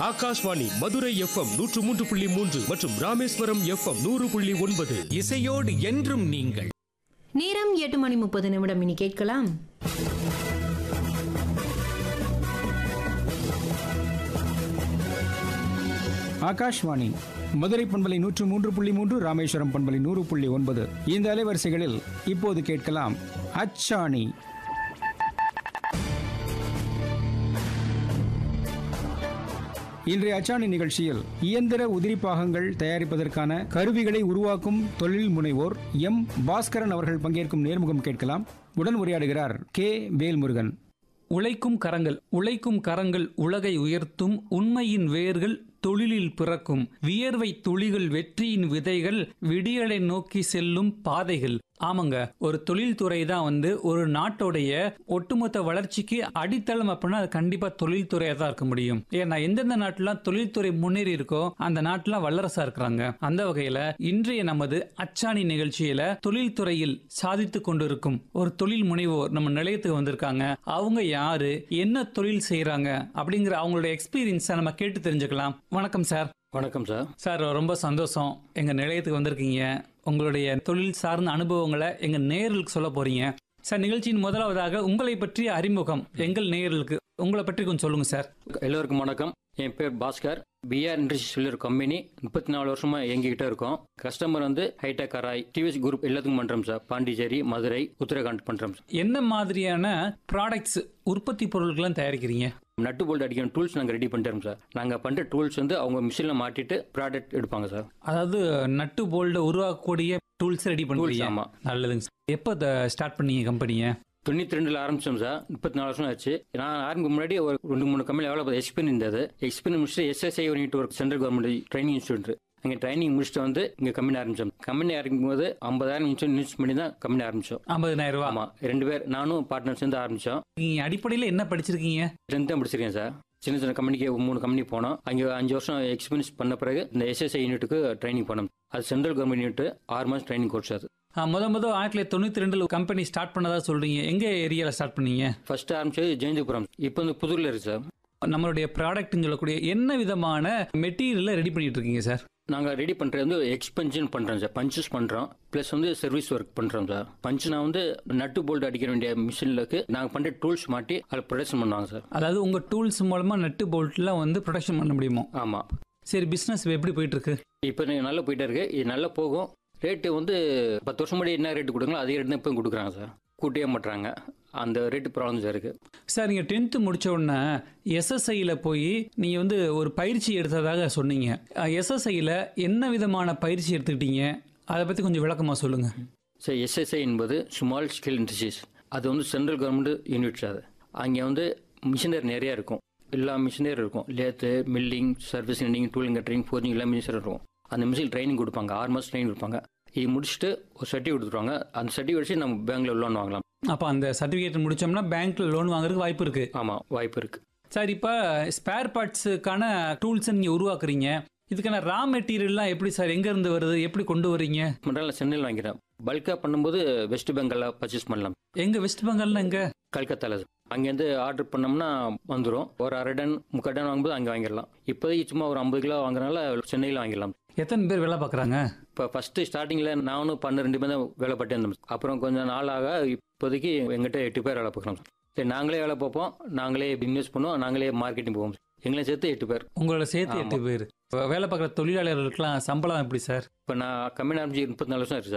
Akashvani Madurai FM நூற்று மூன்று புள்ளி மூன்று மற்றும் ராமேஸ்வரம் எஃப்எம் நூறு புள்ளி ஒன்பது இசையோடு என்றும் நீங்கள் நேரம் எட்டு மணி முப்பது நிமிடம் இனி கேட்கலாம் ஆகாஷ்வாணி மதுரை பண்பலை நூற்று மூன்று புள்ளி மூன்று ராமேஸ்வரம் பண்பலை நூறு புள்ளி ஒன்பது இந்த அலைவரிசைகளில் இப்போது கேட்கலாம் அச்சாணி இன்றைய அச்சாணி நிகழ்ச்சியில் இயந்திர உதிரிப்பாகங்கள் தயாரிப்பதற்கான கருவிகளை உருவாக்கும் தொழில் முனைவோர் எம் பாஸ்கரன் அவர்கள் பங்கேற்கும் நேர்முகம் கேட்கலாம் உடன் உரையாடுகிறார் கே வேல்முருகன் உழைக்கும் கரங்கள் உழைக்கும் கரங்கள் உலகை உயர்த்தும் உண்மையின் வேர்கள் தொழிலில் பிறக்கும் வியர்வை துளிகள் வெற்றியின் விதைகள் விடியலை நோக்கி செல்லும் பாதைகள் ஆமாங்க ஒரு தொழில்துறை தான் வந்து ஒரு நாட்டோடைய ஒட்டுமொத்த வளர்ச்சிக்கு அடித்தளம் அப்படின்னா அது கண்டிப்பா தொழில்துறையா தான் இருக்க முடியும் ஏன்னா எந்தெந்த நாட்டுலாம் தொழில்துறை முன்னேறி இருக்கோ அந்த நாட்டுலாம் வல்லரசா இருக்கிறாங்க அந்த வகையில இன்றைய நமது அச்சாணி நிகழ்ச்சியில தொழில்துறையில் சாதித்து கொண்டிருக்கும் ஒரு தொழில் முனைவோர் நம்ம நிலையத்துக்கு வந்திருக்காங்க அவங்க யாரு என்ன தொழில் செய்யறாங்க அப்படிங்கிற அவங்களோட எக்ஸ்பீரியன்ஸை நம்ம கேட்டு தெரிஞ்சுக்கலாம் வணக்கம் சார் வணக்கம் சார் சார் ரொம்ப சந்தோஷம் எங்க நிலையத்துக்கு வந்திருக்கீங்க உங்களுடைய தொழில் சார்ந்த அனுபவங்களை எங்க நேயர்களுக்கு சொல்ல போறீங்க சார் நிகழ்ச்சியின் முதலாவதாக உங்களை பற்றிய அறிமுகம் எங்கள் நேயர்களுக்கு உங்களை பற்றி கொஞ்சம் சொல்லுங்க சார் எல்லோருக்கும் வணக்கம் என் பேர் பாஸ்கர் பிஆர் இண்டஸ்ட்ரி சொல்லி ஒரு கம்பெனி முப்பத்தி நாலு வருஷமா எங்ககிட்ட இருக்கோம் கஸ்டமர் வந்து ஹைடெக் கராய் டிவிஎஸ் குரூப் எல்லாத்துக்கும் பண்றோம் சார் பாண்டிச்சேரி மதுரை உத்தரகாண்ட் பண்றோம் சார் என்ன மாதிரியான ப்ராடக்ட்ஸ் உற்பத்தி பொருட்கள்லாம் தயாரிக்கிறீங்க நட்டு போல்ட் அடிக்கிற டூல்ஸ் நாங்கள் ரெடி பண்ணிட்டோம் சார் நாங்கள் பண்ணுற டூல்ஸ் வந்து அவங்க மிஷினில் மாட்டிட்டு ப்ராடக்ட் எடுப்பாங்க சார் அதாவது நட்டு போல்ட உருவாக்கக்கூடிய டூல்ஸ் ரெடி பண்ணுறீங்க ஆமா. நல்லதுங்க சார் எப்போ ஸ்டார்ட் பண்ணீங்க கம்பெனியை தொண்ணூத்தி ரெண்டுல ஆரம்பிச்சோம் சார் முப்பத்தி நாலு வருஷம் ஆச்சு நான் ஆரம்பிக்கும் முன்னாடி ஒரு ரெண்டு மூணு கம்பெனி எவ்வளோ எக்ஸ்பீரியன் இருந்தது எக்ஸ்பீரியன் முடிச்சுட்டு எஸ்எஸ்ஐ யூனிட் ஒரு சென்ட்ரல் கவர்மெண்ட் ட்ரைனிங் இன்ஸ்டியூட் அங்கே ட்ரைனிங் முடிச்சுட்டு வந்து இங்கே கம்பெனி ஆரம்பிச்சோம் கம்பெனி ஆரம்பிக்கும் போது ஐம்பதாயிரம் இன்சூரன்ஸ் இன்வெஸ்ட் பண்ணி தான் கம்பெனி ஆரம்பிச்சோம் ஐம்பதனாயிரம் ரூபாய் ஆமா ரெண்டு பேர் நானும் பார்ட்னர் சேர்ந்து ஆரம்பிச்சோம் நீங்க அடிப்படையில் என்ன படிச்சிருக்கீங்க டென்த் தான் முடிச்சிருக்கேன் சார் சின்ன சின்ன கம்பெனிக்கு மூணு கம்பெனி போனோம் அங்கே அஞ்சு வருஷம் எக்ஸ்பீரியன்ஸ் பண்ண பிறகு இந்த எஸ்எஸ்ஐ யூனிட்டுக்கு ட்ரைனிங் பண்ணோம் அது சென்ட்ரல் கவர்மெண்ட் யூனிட் ஆறு மாதம் ட்ரைனிங் கோர்ஸ் அது ஆ, முத முத ஆயிரத்தி தொள்ளாயிரத்தி தொண்ணூத்தி ரெண்டுல கம்பெனி ஸ்டார்ட் பண்ணதா சொல்றீங்க எங்க ஏரியால ஸ்டார்ட் பண்ணீங்க ஃபர்ஸ்ட் ஆரம்பிச்சது ஜெயந்திபுரம் இப்போ வந்து புதூர்ல இருக்கு சார் நம்மளுடைய ப்ராடக்ட்னு சொல்லக்கூடிய என்ன விதமான மெட்டீரியலை ரெடி பண்ணிட்டு இருக்கீங்க சார் நாங்கள் ரெடி பண்ணுறது வந்து எக்ஸ்பென்ஷன் பண்ணுறோம் சார் பஞ்சஸ் பண்ணுறோம் ப்ளஸ் வந்து சர்வீஸ் ஒர்க் பண்ணுறோம் சார் பஞ்சுனா வந்து நட்டு போல்ட் அடிக்க வேண்டிய மிஷினுக்கு நாங்கள் பண்ணுற டூல்ஸ் மாட்டி அதில் ப்ரொடக்ஷன் பண்ணுவாங்க சார் அதாவது உங்க டூல்ஸ் மூலமா நட்டு போல்ட்லாம் வந்து ப்ரொடக்ஷன் பண்ண முடியுமோ ஆமாம் சரி பிசினஸ் எப்படி போயிட்டு இருக்கு இப்போ நல்லா போயிட்டே இருக்கு இது நல்லா போகும் ரேட்டு வந்து பத்து வருஷம் முன்னாடி என்ன ரேட்டு கொடுங்களோ அதே ரேட்டு தான் இப்போ கொடுக்குறாங்க சார் கூட்டவே மாட்டுறாங்க அந்த ரேட்டு ப்ராப்ளம் சார் இருக்கு சார் நீங்க டென்த்து முடிச்ச உடனே எஸ்எஸ்ஐயில் போய் நீங்க வந்து ஒரு பயிற்சி எடுத்ததாக சொன்னீங்க எஸ்எஸ்ஐயில் என்ன விதமான பயிற்சி எடுத்துக்கிட்டீங்க அதை பத்தி கொஞ்சம் விளக்கமா சொல்லுங்க சார் எஸ்எஸ்ஐ என்பது ஸ்மால் ஸ்கேல் இண்டஸ்ட்ரீஸ் அது வந்து சென்ட்ரல் கவர்மெண்ட் யூனிட் சார் அங்கே வந்து மிஷினரி நிறையா இருக்கும் எல்லா மிஷினரி இருக்கும் லேத்து மில்லிங் சர்வீஸ் இண்டிங் டூலிங் கட்டரிங் ஃபோர்ஜிங் எல்லா மிஷினரி இருக்கும் அந்த மிஷின் ட்ரைனிங் கொடுப்பாங்க ஆறு மாதம் ட்ரைனிங் கொடுப்பாங்க இது முடிச்சுட்டு ஒரு சர்டிஃபிகேட் கொடுத்துருவாங்க அந்த சர்டிஃபிகேட் வச்சு நம்ம பேங்க்ல லோன் வாங்கலாம் அப்போ அந்த சர்டிஃபிகேட் முடிச்சோம்னா பேங்க்ல லோன் வாங்குறதுக்கு வாய்ப்பு இருக்கு ஆமாம் வாய்ப்பு இருக்கு சார் இப்போ ஸ்பேர் பார்ட்ஸுக்கான டூல்ஸை நீங்கள் உருவாக்குறீங்க இதுக்கான ரா மெட்டீரியல்லாம் எப்படி சார் எங்க இருந்து வருது எப்படி கொண்டு வரீங்க மட்டும் சென்னையில் வாங்கிறேன் பல்காக பண்ணும்போது வெஸ்ட் பெங்காலில் பர்ச்சேஸ் பண்ணலாம் எங்க வெஸ்ட் பெங்கால்ல எங்க கல்கத்தாவில் அங்கேருந்து ஆர்டர் பண்ணோம்னா வந்துடும் ஒரு அரை டன் முக்கால் டன் வாங்கும்போது அங்கே வாங்கிடலாம் இப்போதைக்கு சும்மா ஒரு ஐம்பது கிலோ வாங்குறதுனால சென்னையில் வாங்கிடலாம் எத்தனை பேர் வேலை பார்க்குறாங்க இப்போ ஃபர்ஸ்ட் ஸ்டார்டிங்கில் நானும் பன்னிரெண்டு பேர் தான் வேலை பார்த்து இருந்தோம் அப்புறம் கொஞ்சம் நாளாக இப்போதைக்கு எங்கிட்ட எட்டு பேர் வேலை பார்க்குறோம் சரி நாங்களே வேலை பார்ப்போம் நாங்களே இன்வெஸ்ட் பண்ணுவோம் நாங்களே மார்க்கெட்டிங் போவோம் எங்களையும் சேர்த்து எட்டு பேர் உங்களோட சேர்த்து ஆமா. எட்டு பேர் வேலை பார்க்குற தொழிலாளர்களுக்கெல்லாம் சம்பளம் எப்படி சார் இப்போ நான் கம்பெனி ஆரம்பிச்சு முப்பத்தி நாலு வருஷம் இருக்கு சார்